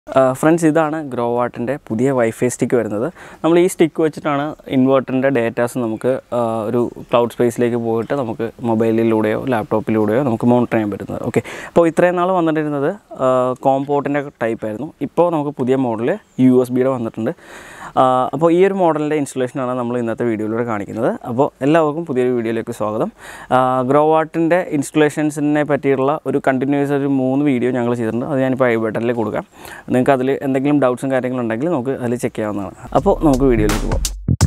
friends ഇതാണ് grow വാട്ടിൻ്റെ പുതിയ wifi stick വരുന്നത് നമ്മൾ ഈ സ്റ്റിക്ക് വെച്ചിട്ടാണ് ഇൻവേർട്ടറിൻ്റെ ഡേറ്റാസ് നമുക്ക് ആ, ഒരു ക്ലൗഡ് സ്പേസിലേക്ക് പോയിട്ട് നമുക്ക് മൊബൈലിലൂടെയോ ലാപ്ടോപ്പിലൂടെയോ നമുക്ക് മോണിറ്റർ ചെയ്യാൻ പറ്റുന്നത് ഓക്കെ അപ്പോൾ ഇത്രയും നാൾ വന്നിട്ടിരുന്നത് കോംപോർട്ടിൻ്റെ ടൈപ്പ് ആയിരുന്നു ഇപ്പോൾ നമുക്ക് പുതിയ മോഡൽ യു എസ് ബിയുടെ വന്നിട്ടുണ്ട് ആ, അപ്പോൾ ഈ ഒരു മോഡലിൻ്റെ ഇൻസ്റ്റലേഷനാണ് നമ്മൾ ഇന്നത്തെ വീഡിയോയിലൂടെ കാണിക്കുന്നത് അപ്പോൾ എല്ലാവർക്കും പുതിയൊരു വീഡിയോയിലേക്ക് സ്വാഗതം ഗ്രോ വാട്ടിൻ്റെ ഇൻസ്റ്റലേഷൻസിനെ പറ്റിയുള്ള ഒരു കണ്ടിന്യൂസ് ഒരു മൂന്ന് വീഡിയോ ഞങ്ങൾ ചെയ്തിട്ടുണ്ട് അത് ഞാനിപ്പോൾ ഐ ബട്ടണിൽ കൊടുക്കാം നിങ്ങൾക്ക് അതിൽ എന്തെങ്കിലും ഡൗട്ട്സും കാര്യങ്ങളും ഉണ്ടെങ്കിൽ നമുക്ക് അതിൽ ചെക്ക് ചെയ്യാവുന്നതാണ് അപ്പോൾ നമുക്ക് വീഡിയോയിലേക്ക് പോകാം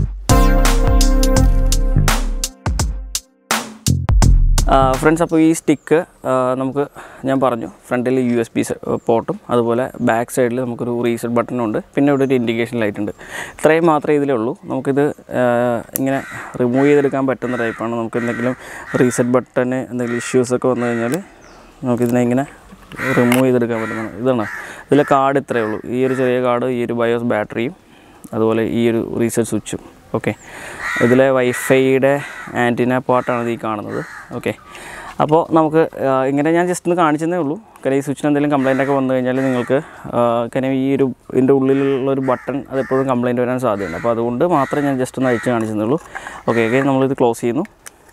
ഫ്രണ്ട്സ് അപ്പോൾ ഈ സ്റ്റിക്ക് നമുക്ക് ഞാൻ പറഞ്ഞു ഫ്രണ്ടിൽ യു എസ് ബി പോർട്ടും അതുപോലെ ബാക്ക് സൈഡിൽ നമുക്കൊരു റീസെറ്റ് ബട്ടണും ഉണ്ട് പിന്നെ ഇവിടെ ഒരു ഇൻഡിക്കേഷൻ ലൈറ്റ് ഉണ്ട് ഇത്രയും മാത്രമേ ഇതിലേ ഉള്ളൂ നമുക്കിത് ആ, ഇങ്ങനെ റിമൂവ് ചെയ്തെടുക്കാൻ പറ്റുന്ന ടൈപ്പാണ് നമുക്ക് എന്തെങ്കിലും റീസെറ്റ് ബട്ടന് എന്തെങ്കിലും ഇഷ്യൂസൊക്കെ വന്നു കഴിഞ്ഞാൽ നമുക്കിതിനെ ഇങ്ങനെ റിമൂവ് ചെയ്തെടുക്കാൻ പറ്റുന്നതാണ് ഇതാണ് ഇതിലെ കാർഡ് ഇത്രയേ ഉള്ളൂ ഈ ഒരു ചെറിയ കാർഡ് ഈ ഒരു ബയോസ് ബാറ്ററിയും അതുപോലെ ഈ ഒരു റീസെറ്റ് സ്വിച്ചും ഓക്കെ ഇതിലെ വൈഫൈയുടെ ആൻറ്റിന പാർട്ടാണ് ഈ കാണുന്നത് ഓക്കെ അപ്പോൾ നമുക്ക് ആ, ഇങ്ങനെ ഞാൻ ജസ്റ്റ് ഒന്ന് കാണിച്ചതേ ഉള്ളൂ കാര്യം ഈ സ്വിച്ചിന് എന്തെങ്കിലും കംപ്ലൈൻ്റ് ഒക്കെ വന്നു കഴിഞ്ഞാൽ നിങ്ങൾക്ക് ആ, കാര്യം ഈ ഒരു ഇതിൻ്റെ ഉള്ളിലുള്ള ഒരു ബട്ടൺ അത് എപ്പോഴും കംപ്ലൈൻറ്റ് വരാൻ സാധ്യതയുണ്ട് അപ്പോൾ അതുകൊണ്ട് മാത്രമേ ഞാൻ ജസ്റ്റ് ഒന്ന് അഴിച്ച് കാണിച്ചതേ ഉള്ളൂ ഓക്കെ ഓക്കെ നമ്മളിത് ക്ലോസ് ചെയ്യുന്നു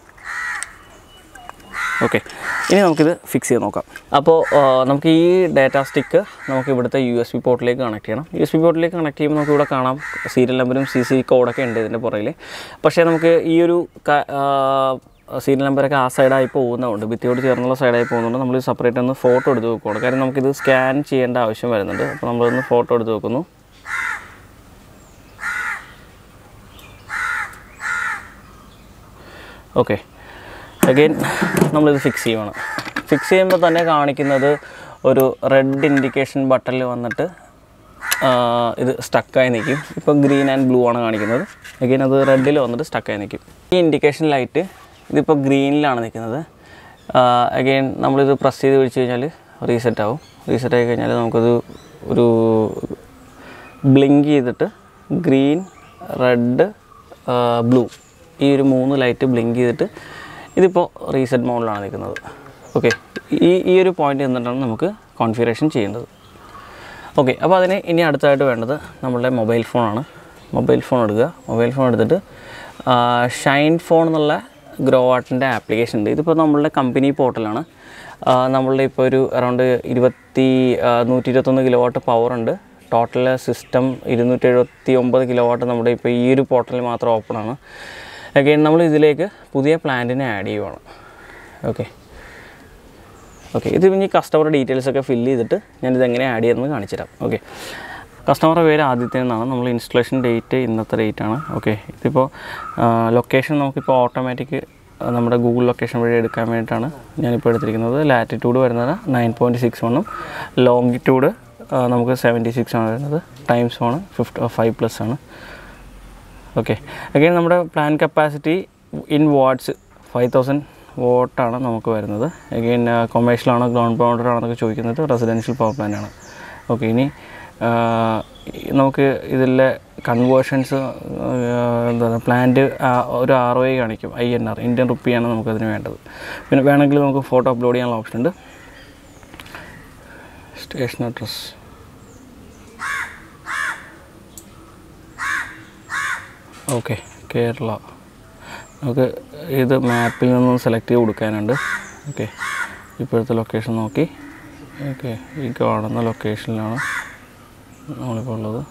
ഓക്കെ ഇനി നമുക്കിത് ഫിക്സ് ചെയ്ത് നോക്കാം അപ്പോൾ ആ, നമുക്ക് ഈ ഡാറ്റ സ്റ്റിക്ക് നമുക്ക് ഇവിടുത്തെ യു എസ് ബി പോർട്ടിലേക്ക് കണക്ട് ചെയ്യണം യു എസ് ബി പോർട്ടിലേക്ക് കണക്ട് ചെയ്യുമ്പോൾ നമുക്ക് ഇവിടെ കാണാം സീരിയൽ നമ്പറും സി സി കോഡൊക്കെ ഉണ്ട് ഇതിൻ്റെ പുറകിൽ പക്ഷേ നമുക്ക് ഈ ഒരു സീരിയൽ നമ്പറൊക്കെ ആ സൈഡായി പോകുന്നതുകൊണ്ട് ഭിത്തിയോട് ചേർന്നുള്ള സൈഡായി പോകുന്നതുകൊണ്ട് നമ്മൾ സെപ്പറേറ്റ് ഒന്ന് ഫോട്ടോ എടുത്ത് വെക്കുകയാണ് കാര്യം നമുക്കിത് സ്കാൻ ചെയ്യേണ്ട ആവശ്യം വരുന്നുണ്ട് അപ്പോൾ നമ്മളൊന്ന് ഫോട്ടോ എടുത്ത് വെക്കുന്നു ഓക്കെ അഗെയിൻ നമ്മളിത് ഫിക്സ് ചെയ്യുവാണ് ഫിക്സ് ചെയ്യുമ്പോൾ തന്നെ കാണിക്കുന്നത് ഒരു റെഡ് ഇൻഡിക്കേഷൻ ബട്ടണിൽ വന്നിട്ട് ആ, ഇത് സ്റ്റക്കായി നിൽക്കും ഇപ്പോൾ ഗ്രീൻ ആൻഡ് ബ്ലൂ ആണ് കാണിക്കുന്നത് അഗെയിൻ അത് റെഡിൽ വന്നിട്ട് സ്റ്റക്കായി നിൽക്കും ഈ ഇൻഡിക്കേഷൻ ലൈറ്റ് ഇതിപ്പോൾ ഗ്രീനിലാണ് നിൽക്കുന്നത് അഗെയിൻ നമ്മളിത് പ്രസ് ചെയ്ത് പിടിച്ച് കഴിഞ്ഞാൽ റീസെറ്റ് ആവും റീസെറ്റ് ആയി കഴിഞ്ഞാൽ നമുക്കത് ഒരു ബ്ലിങ്ക് ചെയ്തിട്ട് ഗ്രീൻ റെഡ് ബ്ലൂ ഈ ഒരു മൂന്ന് ലൈറ്റ് ബ്ലിങ്ക് ചെയ്തിട്ട് ഇതിപ്പോൾ റീസെറ്റ് മോഡിലാണ് നിൽക്കുന്നത് ഓക്കെ ഈ ഈ ഒരു പോയിന്റ് എന്നിട്ടാണ് നമുക്ക് കോൺഫിഗറേഷൻ ചെയ്യേണ്ടത് ഓക്കെ അപ്പോൾ അതിന് ഇനി അടുത്തായിട്ട് വേണ്ടത് നമ്മളുടെ മൊബൈൽ ഫോണാണ് മൊബൈൽ ഫോൺ എടുക്കുക മൊബൈൽ ഫോൺ എടുത്തിട്ട് ഷൈൻ ഫോൺ എന്നുള്ള ഗ്രോ ആർട്ടിൻ്റെ ആപ്ലിക്കേഷൻ ഉണ്ട് ഇതിപ്പോൾ നമ്മളുടെ കമ്പനി പോർട്ടലാണ് നമ്മളുടെ ഇപ്പോൾ ഒരു അറൗണ്ട് ഇരുപത്തി ആ, നൂറ്റി ഇരുപത്തൊന്ന് കിലോ വാട്ട് പവർ ഉണ്ട് ടോട്ടൽ സിസ്റ്റം ഇരുന്നൂറ്റി എഴുപത്തി ഒമ്പത് കിലോ വാട്ട് നമ്മുടെ ഇപ്പോൾ ഈ ഒരു പോർട്ടലിൽ മാത്രം ഓപ്പൺ ആണ് അഗൈൻ നമ്മൾ ഇതിലേക്ക് പുതിയ പ്ലാന്റിനെ ആഡ് ചെയ്യുവാണ് ഓക്കെ ഓക്കെ ഇത് ഇനി കസ്റ്റമർ ഡീറ്റെയിൽസ് ഒക്കെ ഫില്ല് ചെയ്തിട്ട് ഞാനിത് എങ്ങനെ ആഡ് ചെയ്യുന്നത് കാണിച്ചു തരാം ഓക്കെ കസ്റ്റമറുടെ പേര് ആദ്യത്തെ എന്നാണ് നമ്മൾ ഇൻസ്റ്റലേഷൻ ഡേറ്റ് ഇന്നത്തെ ഡേറ്റ് ആണ് ഓക്കെ ഇതിപ്പോൾ ലൊക്കേഷൻ നമുക്കിപ്പോൾ ഓട്ടോമാറ്റിക് നമ്മുടെ ഗൂഗിൾ ലൊക്കേഷൻ വഴി എടുക്കാൻ വേണ്ടിയിട്ടാണ് ഞാനിപ്പോൾ എടുത്തിരിക്കുന്നത് ലാറ്റിറ്റ്യൂഡ് വരുന്നത് നയൻ പോയിൻറ്റ് സിക്സ് വണ്ണും ലോങ്ങിറ്റ്യൂഡ് നമുക്ക് സെവൻറ്റി സിക്സ് ആണ് വരുന്നത് time zone fifth five plus ആണ് ഓക്കെ അഗൈൻ നമ്മുടെ plan capacity in watts five thousand വോട്ടാണ് നമുക്ക് വരുന്നത് അഗൈൻ കൊമേഴ്ഷ്യലാണോ ഗ്രൗണ്ട് ബൗണ്ടർ ആണെന്നൊക്കെ ചോദിക്കുന്നത് റെസിഡൻഷ്യൽ പവർ പ്ലാൻ ആണ് ഓക്കെ ഇനി ആ, ഈ നമുക്ക് ഇതിലെ കൺവേർഷൻസ് എന്താ പറയുക പ്ലാന്റ് ഒരു ആർ ഒ ഐ കാണിക്കും ഐ എൻ ആർ ഇന്ത്യൻ റുപ്പിയാണ് നമുക്കതിന് വേണ്ടത് പിന്നെ വേണമെങ്കിൽ നമുക്ക് ഫോട്ടോ അപ്ലോഡ് ചെയ്യാനുള്ള ഓപ്ഷൻ ഉണ്ട് സ്റ്റേഷൻ അഡ്രസ് ഓക്കെ കേരള നമുക്ക് ഇത് മാപ്പിൽ നിന്നും സെലക്ട് ചെയ്ത് കൊടുക്കാനുണ്ട് ഓക്കെ ഇപ്പോഴത്തെ ലൊക്കേഷൻ നോക്കി ഓക്കെ ഈ കാണുന്ന ലൊക്കേഷനിലാണ് നമ്മളിപ്പോൾ ഉള്ളത്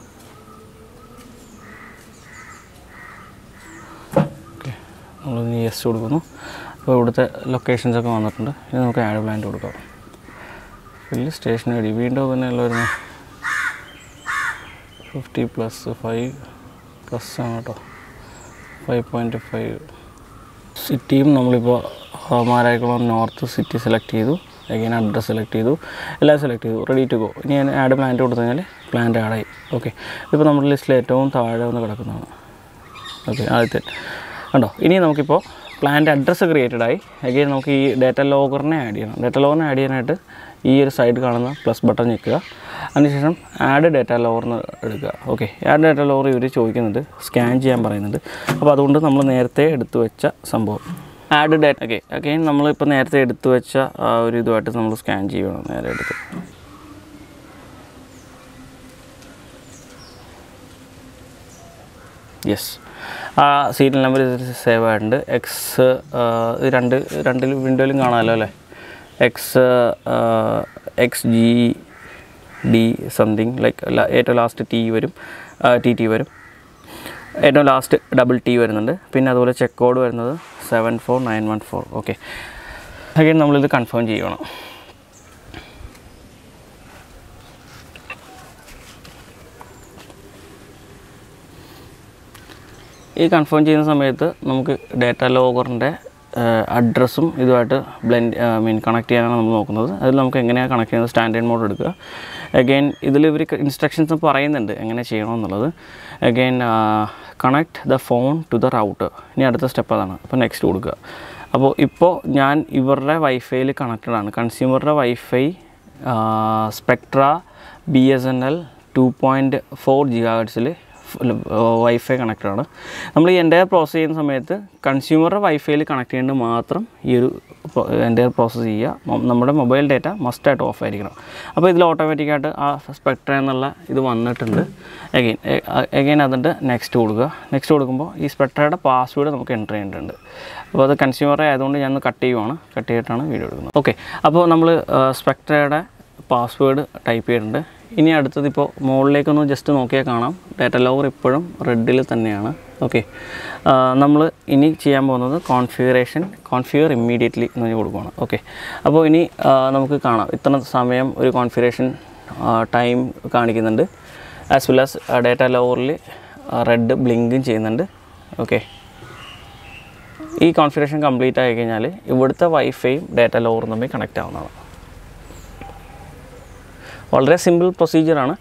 ഓക്കെ നമ്മൾ യെസ് കൊടുക്കുന്നു അപ്പോൾ ഇവിടുത്തെ ലൊക്കേഷൻസൊക്കെ വന്നിട്ടുണ്ട് ഇനി നമുക്ക് ആഡ് പ്ലാന്റ് കൊടുക്കാം വലിയ സ്റ്റേഷനറി വീണ്ടും തന്നെയല്ല വരുന്നത് ഫിഫ്റ്റി പ്ലസ് ഫൈവ് പ്ലസ് ആണ് കേട്ടോ ഫൈവ് പോയിൻറ്റ് ഫൈവ് സിറ്റിയും നമ്മളിപ്പോൾ മാരായക്കുളം നോർത്ത് സിറ്റി സെലക്ട് ചെയ്തു അഗൈൻ അഡ്രസ് സെലക്ട് ചെയ്തു എല്ലാം സെലക്ട് ചെയ്തു റെഡി ടു ഗോ ഇനി ഞാൻ ആഡ് പ്ലാന്റ് കൊടുത്തു കഴിഞ്ഞാൽ പ്ലാന്റ് ആഡായി ഓക്കെ ഇപ്പോൾ നമ്മുടെ ലിസ്റ്റിൽ ഏറ്റവും താഴെ വന്ന് കിടക്കുന്നതാണ് ഓക്കെ ആദ്യത്തെ കണ്ടോ ഇനി നമുക്കിപ്പോൾ പ്ലാന്റ് അഡ്രസ്സ് ക്രിയേറ്റഡ് ആയി അഗൈൻ നമുക്ക് ഈ ഡാറ്റ ലോഗറിനെ ആഡ് ചെയ്യണം ഡാറ്റ ലോഗറിനെ ആഡ് ചെയ്യാനായിട്ട് ഈ ഒരു സൈഡ് കാണുന്ന പ്ലസ് ബട്ടൺ ഞെക്കുക അതിനുശേഷം ആഡ് ഡാറ്റ ലോഗറിന് എടുക്കുക ഓക്കെ ആഡ് ഡാറ്റ ലോഗർ ഇവർ ചോദിക്കുന്നുണ്ട് സ്കാൻ ചെയ്യാൻ പറയുന്നുണ്ട് അപ്പോൾ അതുകൊണ്ട് നമ്മൾ നേരത്തെ എടുത്തു വെച്ച സംഭവം ആഡ് ഡാറ്റ ഓക്കെ അഗൈൻ നമ്മളിപ്പോൾ നേരത്തെ എടുത്തു വെച്ച ആ ഒരു ഇതുമായിട്ട് നമ്മൾ സ്കാൻ ചെയ്യണം നേരെ എടുത്ത് യെസ് ആ സീരിയൽ നമ്പർ സേവ് ആയിട്ടുണ്ട് എക്സ് രണ്ട് രണ്ടിൽ വിൻഡോയിലും കാണാമല്ലോ അല്ലേ X X G D something like ഏറ്റവും ലാസ്റ്റ് ടി വരും ടി ടി വരും ഏറ്റവും ലാസ്റ്റ് ഡബിൾ ടി വരുന്നുണ്ട് പിന്നെ അതുപോലെ ചെക്ക് കോഡ് വരുന്നത് seven four nine one four okay again നമ്മളിത് കൺഫേം ചെയ്യണം ഈ കൺഫേം ചെയ്യുന്ന സമയത്ത് നമുക്ക് ഡാറ്റ ലോഗറിൻ്റെ അഡ്രസ്സും ഇതുമായിട്ട് ബ്ലെൻഡ് മീൻ കണക്ട് ചെയ്യാനാണ് നമ്മൾ നോക്കുന്നത് അതിൽ നമുക്ക് എങ്ങനെയാണ് കണക്ട് ചെയ്യുന്നത് സ്റ്റാൻഡേർഡ് മോഡ് എടുക്കുക അഗെയിൻ ഇതിൽ ഇവർ ഇൻസ്ട്രക്ഷൻസ് പറയുന്നുണ്ട് എങ്ങനെ ചെയ്യണമെന്നുള്ളത് again connect the phone to the router ഇനി അടുത്ത സ്റ്റെപ്പ് അതാണ് അപ്പോൾ നെക്സ്റ്റ് കൊടുക്കുക അപ്പോൾ ഇപ്പോൾ ഞാൻ ഇവരുടെ വൈഫൈയിൽ കണക്റ്റഡ് ആണ് കൺസ്യൂമറുടെ wifi Spectra B S N L two point four giga ഹെർട്സിൽ വൈഫൈ കണക്റ്റഡ് ആണ് നമ്മൾ ഈ എൻ്റെ പ്രോസസ്സ് ചെയ്യുന്ന സമയത്ത് കൺസ്യൂമറുടെ വൈഫൈയിൽ കണക്ട് ചെയ്യേണ്ടത് മാത്രം ഈ ഒരു എൻ്റെ പ്രോസസ്സ് ചെയ്യുക മൊ- നമ്മുടെ മൊബൈൽ ഡാറ്റ മസ്റ്റായിട്ട് ഓഫ് ആയിരിക്കണം അപ്പോൾ ഇതിൽ ഓട്ടോമാറ്റിക്കായിട്ട് ആ സ്പെക്ട്ര എന്നുള്ള ഇത് വന്നിട്ടുണ്ട് എഗെയിൻ എഗെയിൻ അതിൻ്റെ നെക്സ്റ്റ് കൊടുക്കുക നെക്സ്റ്റ് കൊടുക്കുമ്പോൾ ഈ സ്പെക്ട്രയുടെ പാസ്വേഡ് നമുക്ക് എൻ്റർ ചെയ്യേണ്ടതുണ്ട് അപ്പോൾ അത് കൺസ്യൂമറെ ആയതുകൊണ്ട് ഞാൻ കട്ട് ചെയ്യുവാണ് കട്ട് ചെയ്തിട്ടാണ് വീഡിയോ എടുക്കുന്നത് ഓക്കെ അപ്പോൾ നമ്മൾ സ്പെക്ട്രയുടെ പാസ്വേഡ് ടൈപ്പ് ചെയ്തിട്ടുണ്ട് ഇനി അടുത്തത് ഇപ്പോൾ മുകളിലേക്കൊന്ന് ജസ്റ്റ് നോക്കിയാൽ കാണാം ഡാറ്റ ലോവർ ഇപ്പോഴും റെഡിൽ തന്നെയാണ് ഓക്കെ നമ്മൾ ഇനി ചെയ്യാൻ പോകുന്നത് കോൺഫിഗറേഷൻ കോൺഫിഗർ ഇമ്മീഡിയറ്റ്ലി എന്ന് പറഞ്ഞ് കൊടുക്കുകയാണ് ഓക്കെ അപ്പോൾ ഇനി ആ, നമുക്ക് കാണാം ഇത്ര സമയം ഒരു കോൺഫിഗറേഷൻ ടൈം കാണിക്കുന്നുണ്ട് ആസ് വെൽ ആസ് ഡാറ്റ ലോവറിൽ റെഡ് ബ്ലിങ്കും ചെയ്യുന്നുണ്ട് ഓക്കെ ഈ കോൺഫിഗറേഷൻ കംപ്ലീറ്റ് ആയി കഴിഞ്ഞാൽ ഇവിടുത്തെ വൈഫൈയും ഡാറ്റ ലോവറും തമ്മിൽ കണക്റ്റ് ആവുന്നതാണ് വളരെ സിമ്പിൾ പ്രൊസീജിയറാണ്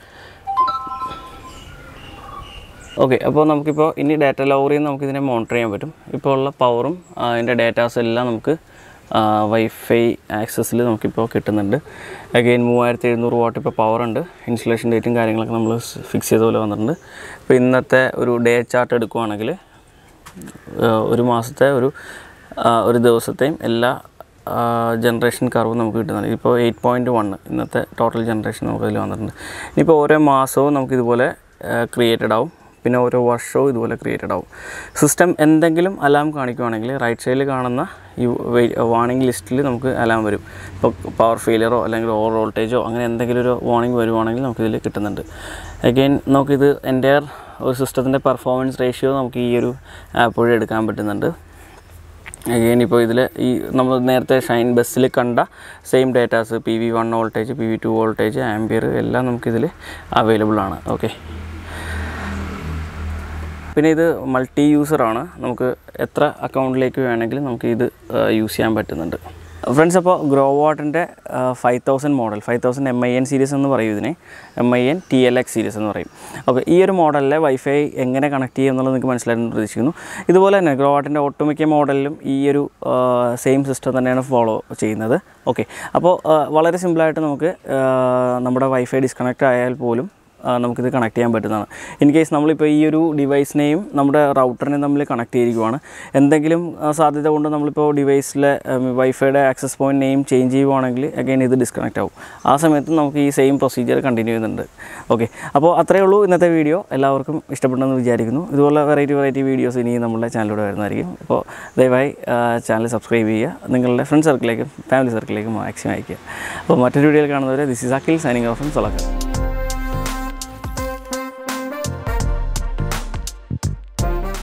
ഓക്കെ അപ്പോൾ നമുക്കിപ്പോൾ ഇനി ഡാറ്റ ലോവറിൽ നിന്ന് നമുക്ക് ഇതിനെ മോണിറ്റർ ചെയ്യാൻ പറ്റും ഇപ്പോൾ ഉള്ള പവറും അതിൻ്റെ ഡാറ്റാസ് എല്ലാം നമുക്ക് വൈഫൈ ആക്സസിൽ നമുക്കിപ്പോൾ കിട്ടുന്നുണ്ട് അഗെയിൻ മൂവായിരത്തി എഴുന്നൂറ് വാട്ട് ഇപ്പോൾ പവർ ഉണ്ട് ഇൻസ്റ്റലേഷൻ ഡേറ്റും കാര്യങ്ങളൊക്കെ നമ്മൾ ഫിക്സ് ചെയ്ത പോലെ വന്നിട്ടുണ്ട് ഇപ്പോൾ ഇന്നത്തെ ഒരു ഡേ ചാർട്ട് എടുക്കുവാണെങ്കിൽ ഏഹ് ഒരു മാസത്തെ ഒരു ആ, ഒരു ദിവസത്തെയും എല്ലാ ജനറേഷൻ കർവ് നമുക്ക് കിട്ടുന്നുണ്ട് ഇപ്പോൾ എയ്റ്റ് പോയിൻറ്റ് വൺ ഇന്നത്തെ ടോട്ടൽ ജനറേഷൻ നമുക്ക് അതിൽ വന്നിട്ടുണ്ട് ഇനിയിപ്പോൾ ഓരോ മാസവും നമുക്ക് ഇതുപോലെ ക്രിയേറ്റഡ് ആവും പിന്നെ ഓരോ വർഷവും ഇതുപോലെ ക്രിയേറ്റഡ് ആവും സിസ്റ്റം എന്തെങ്കിലും അലാം കാണിക്കുവാണെങ്കിൽ റൈറ്റ് സൈഡിൽ കാണുന്ന ഈ വാണിംഗ് ലിസ്റ്റിൽ നമുക്ക് അലാം വരും ഇപ്പോൾ പവർ ഫെയിലിയറോ അല്ലെങ്കിൽ ഓവർ വോൾട്ടേജോ അങ്ങനെ എന്തെങ്കിലും ഒരു വാണിംഗ് വരുവാണെങ്കിൽ നമുക്കിതിൽ കിട്ടുന്നുണ്ട് അഗെയിൻ നമുക്കിത് എൻ്റെ ഒരു സിസ്റ്റത്തിൻ്റെ പെർഫോമൻസ് റേഷ്യോ നമുക്ക് ഈ ഒരു ആപ്പ് വഴി എടുക്കാൻ പറ്റുന്നുണ്ട് അഗെയിൻ ഇപ്പോൾ ഇതിൽ ഈ നമ്മൾ നേരത്തെ ഷൈൻ ബസ്സിൽ കണ്ട same datas P V one voltage P V two voltage ampere എല്ലാം നമുക്കിതിൽ അവൈലബിൾ ആണ് ഓക്കെ പിന്നെ ഇത് മൾട്ടി യൂസറാണ് നമുക്ക് എത്ര അക്കൗണ്ടിലേക്ക് വേണമെങ്കിലും നമുക്ക് ഇത് യൂസ് ചെയ്യാൻ പറ്റുന്നുണ്ട് ഫ്രണ്ട്സ് അപ്പോൾ ഗ്രോ വാട്ടിൻ്റെ five thousand model five thousand M I N series എന്ന് പറയും ഇതിനെ M I N T L X series എന്ന് പറയും ഓക്കെ ഈ ഒരു മോഡലിലെ വൈഫൈ എങ്ങനെ കണക്ട് ചെയ്യും എന്നുള്ളത് നിങ്ങൾക്ക് മനസ്സിലായെന്ന് പ്രതീക്ഷിക്കുന്നു ഇതുപോലെ തന്നെ ഗ്രോ വാട്ടിൻ്റെ ഒട്ടുമിക്ക മോഡലിലും ഈ ഒരു സെയിം സിസ്റ്റം തന്നെയാണ് ഫോളോ ചെയ്യുന്നത് ഓക്കെ അപ്പോൾ ആ, വളരെ സിമ്പിളായിട്ട് നമുക്ക് ആ, നമ്മുടെ വൈഫൈ ഡിസ്കണക്റ്റ് ആയാൽ പോലും ആ, നമുക്കിത് കണക്ട് ചെയ്യാൻ പറ്റുന്നതാണ് ഇൻ കേസ് നമ്മളിപ്പോൾ ഈ ഒരു ഡിവൈസിനെയും നമ്മുടെ റൗട്ടറിനെയും തമ്മിൽ കണക്ട് ചെയ്തിരിക്കുവാണ് എന്തെങ്കിലും ആ, സാധ്യത കൊണ്ട് നമ്മളിപ്പോൾ ഡിവൈസിലെ വൈഫൈയുടെ ആക്സസ് പോയിന്റ് നെയിം ചേഞ്ച് ചെയ്യുവാണെങ്കിൽ അഗൈൻ ഇത് ഡിസ്കണക്റ്റ് ആവും ആ സമയത്ത് നമുക്ക് ഈ സെയിം പ്രൊസീജിയർ കണ്ടിന്യൂ ചെയ്യുന്നുണ്ട് ഓക്കെ അപ്പോൾ അത്രയേ ഉള്ളൂ ഇന്നത്തെ വീഡിയോ എല്ലാവർക്കും ഇഷ്ടപ്പെട്ടെന്ന് വിചാരിക്കുന്നു ഇതുപോലെ വെറൈറ്റി വെറൈറ്റി വീഡിയോസ് ഇനി നമ്മുടെ ചാനലിലൂടെ വരുന്നതായിരിക്കും അപ്പോൾ ദയവായി ചാനൽ സബ്സ്ക്രൈബ് ചെയ്യുക നിങ്ങളുടെ ഫ്രണ്ട് സർക്കിളിലേക്കും ഫാമിലി സർക്കിളിലേക്കും മാക്സിമം അയക്കുക അപ്പോൾ മറ്റൊരു വീഡിയോയിൽ കാണുന്നവരെ this is Akhil signing off from സൊളക്കർ